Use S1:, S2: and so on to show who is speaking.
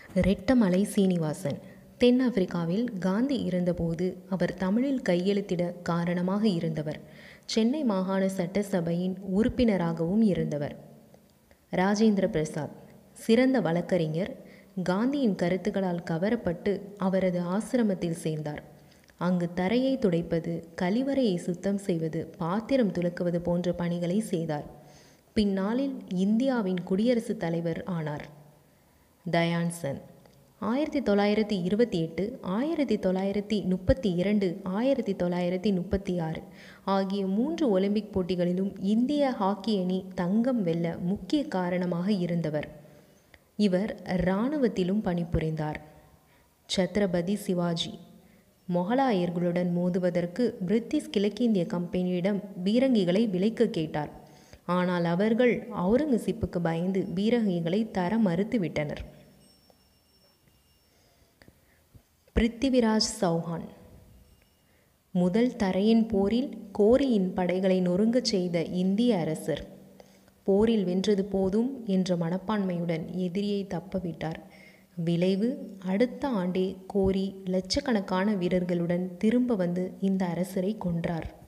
S1: ரெட்டமலை சீனிவாசன் தென்னாப்பிரிக்காவில் காந்தி இருந்தபோது அவர் தமிழில் கையெழுத்திட காரணமாக இருந்தவர் சென்னை மாகாண சட்டசபையின் உறுப்பினராகவும் இருந்தவர் ராஜேந்திர பிரசாத் சிறந்த வழக்கறிஞர் காந்தியின் கருத்துக்களால் கவரப்பட்டு அவரது ஆசிரமத்தில் சேர்ந்தார் அங்கு தரையை துடைப்பது கழிவறையை சுத்தம் செய்வது பாத்திரம் துலக்குவது போன்ற பணிகளை செய்தார் பின்னாளில் இந்தியாவின் குடியரசுத் தலைவர் ஆனார் தயான்சன் ஆயிரத்தி தொள்ளாயிரத்தி இருபத்தி எட்டு ஆயிரத்தி தொள்ளாயிரத்தி முப்பத்தி இரண்டு ஆயிரத்தி தொள்ளாயிரத்தி முப்பத்தி ஆறு ஆகிய மூன்று ஒலிம்பிக் போட்டிகளிலும் இந்திய ஹாக்கி அணி தங்கம் வெல்ல முக்கிய காரணமாக இருந்தவர் இவர் இராணுவத்திலும் பணிபுரிந்தார் சத்ரபதி சிவாஜி மொகலாயர்களுடன் மோதுவதற்கு பிரிட்டிஷ் கிழக்கிந்திய கம்பெனியிடம் பீரங்கிகளை விலைக்கு கேட்டார் ஆனால் அவர்கள் அவுரங்கசீப்புக்கு பயந்து பீரங்கிகளை தர மறுத்துவிட்டனர் பிருத்திவிராஜ் சௌஹான் முதல் தரையின் போரில் கோரியின் படைகளை நொறுங்கச் செய்த இந்திய அரசர் போரில் வென்றது போதும் என்ற மனப்பான்மையுடன் எதிரியை தப்பவிட்டார் விளைவு அடுத்த ஆண்டே கோரி லட்சக்கணக்கான வீரர்களுடன் திரும்ப வந்து இந்த அரசரை கொன்றார்